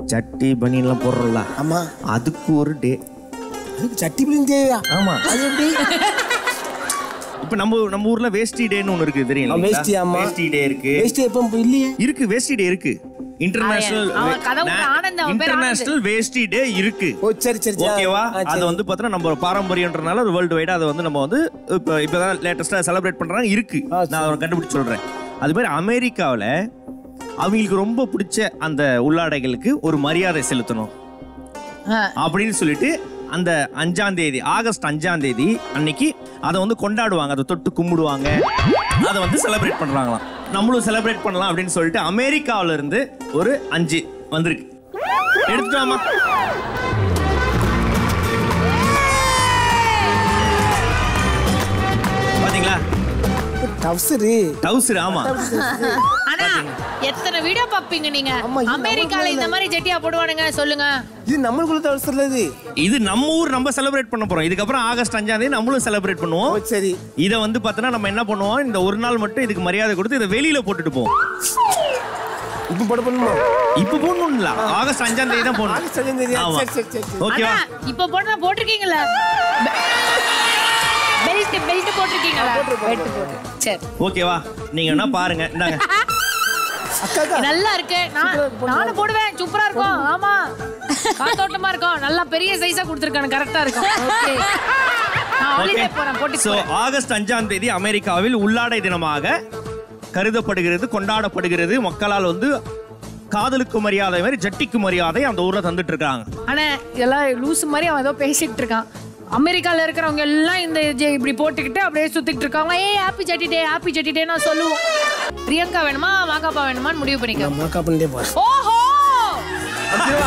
சட்டி பனியெல்லாம் போடுறோம்ல ஆமா அதுக்கு ஒரு டே அதுக்கு சட்டி பிள்ளைங்க தேவையா ஆமா அது எப்படி இப்போ நம்ம நம்ம ஊர்ல வேஷ்டி டேன்னு ஒன்று இருக்கு தெரியும் ஆ, வேஷ்டி, ஆமா. வேஷ்டி டே இருக்கு வேஸ்ட் எப்போ இப்ப இல்லையே இருக்கு வேஷ்டி டே இருக்கு இன்டர்நேஷனல் அவன் கதவு கூட ஆனந்த், அவன் பேர் இன்டர்நேஷனல் வேஷ்டி டே இருக்கு ஓ சரி சரி சரி. ஓகேவா ஆ, சரி. அது வந்து பார்த்தோன்னா நம்ம பாரம்பரியன்றனால அது வேர்ல்டு வைடா அதை வந்து நம்ம வந்து இப்போ இப்போதான் லேட்டஸ்ட்டாக செலிப்ரேட் பண்ணுறாங்க இருக்கு ஆ, நான் அதை கண்டுபிடிச்சு சொல்கிறேன் அது மாதிரி அமெரிக்காவில் அவங்களுக்கு ரொம்ப பிடிச்ச அந்த உள்ளாடைகளுக்கு ஒரு மரியாதை செலுத்தணும் ஆ. அப்படின்னு சொல்லிட்டு அந்த அஞ்சாம் தேதி ஆகஸ்ட் அஞ்சாம் தேதி அன்னைக்கு அதை வந்து கொண்டாடுவாங்க அதை தொட்டு கும்பிடுவாங்க அதை வந்து செலிப்ரேட் பண்றாங்களாம் நம்மளும் செலிப்ரேட் பண்ணலாம் அப்படின்னு சொல்லிட்டு அமெரிக்காவுல இருந்து ஒரு அஞ்சு வந்திருக்கு எடுத்துட்டாமா பாத்தீங்களா டவுசரு டவுசர் ஆமா ஆனா எத்தனை வீடியோ பாப்பீங்க நீங்க ஆமா, இது அமெரிக்கால இந்த மாதிரி ஜெட்டியா போடுவானுங்க சொல்லுங்க இது நம்மளுக்குள்ள டவுசர்ல இது இது நம்ம ஊர் நம்ம செலிப்ரேட் பண்ண போறோம் இதுக்கப்புறம் ஆகஸ்ட் அஞ்சாம் தேதி நம்மளும் செலிப்ரேட் ஓ பண்ணுவோம் சரி இதை வந்து பார்த்தோன்னா நம்ம என்ன பண்ணுவோம் இந்த ஒரு நாள் மட்டும் இதுக்கு மரியாதை கொடுத்து இதை வெளியில போட்டுட்டு போவோம் இப்போ போட பண்ணுமா இப்ப போடணும்ல ஆகஸ்ட் அஞ்சாம் தேதி தான் போடணும் ஆகஸ்ட் அஞ்சாம் தேதி, ஆமா. சரி, சரி, சரி, சரி. ஓகேவா ஆனா இப்ப போட்டா போட்டிருக்கீங்களா பெல்ட் பெல்ட் போட்டிருக்கீங்களா பெல்ட் போட்டு சரி ஓகேவா நீங்க என்ன பாருங்க இந்தாங்க அக்கா அக்கா நல்லா இருக்கு நான் நானும் போடுவேன் சூப்பரா இருக்கும் ஆமா காத்தோட்டமா இருக்கும் நல்லா பெரிய சைஸா கொடுத்துருக்கானு கரெக்டா இருக்கும் ஓகே நான் ஹாலிடே போறேன் போட்டு சோ ஆகஸ்ட் அஞ்சாம் தேதி அமெரிக்காவில் உள்ளாடை தினமாக கருதப்படுகிறது கொண்டாடப்படுகிறது மக்களால் வந்து காதலுக்கு மரியாதை மாதிரி ஜட்டிக்கு மரியாதை அந்த ஊர்ல தந்துட்டு இருக்காங்க ஆனா இதெல்லாம் லூஸ் மாதிரி அவன் ஏதோ பேசிட்டு இருக்கான் அமெரிக்கால இருக்கிறவங்க எல்லாம் இந்த ஜெ- இப்படி போட்டுக்கிட்டு அப்படியே சுத்திட்டு இருக்காங்க ஏய் ஹாப்பி ஜட்டி டே ஹாப்பி ஜட்டி டே நான் சொல்லுவோம் பிரியங்கா வேணுமா மாகாப்பா வேணுமான்னு முடிவு பண்ணிக்க நான் மேக்கப் பண்ணிட்டே போறேன் ஓஹோ ஓகேவா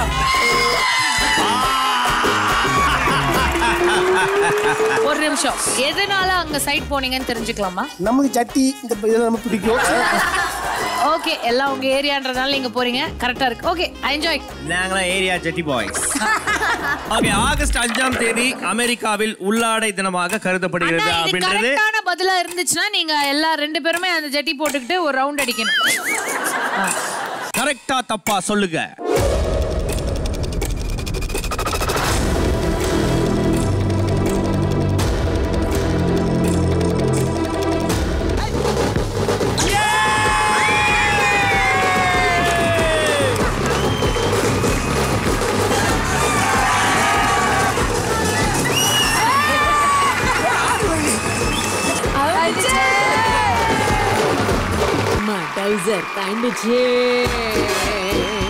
ஒரு நிமிஷம் எதனால அங்க சைட் போனீங்கன்னு தெரிஞ்சுக்கலாமா நமக்கு சட்டி இந்த இதெல்லாம் ரொம்ப பிடிக்கும் ஓகே எல்லாம் உங்க ஏரியான்றதால நீங்க போறீங்க கரெக்டா இருக்கு ஓகே என்ஜாய் நாங்களாம் ஏரியா ஜட்டி பாய்ஸ் ஓகே ஆகஸ்ட் அஞ்சாம் தேதி அமெரிக்காவில் உள்ளாடை தினமாக கருதப்படுகிறது இது அப்படின்றது கரெக்டான பதிலா இருந்துச்சுன்னா நீங்க எல்லா ரெண்டு பேருமே அந்த ஜட்டி போட்டுக்கிட்டு ஒரு ரவுண்ட் அடிக்கணும் கரெக்டா தப்பா சொல்லுங்க அம்மா டவுசர் தாண்டிச்சு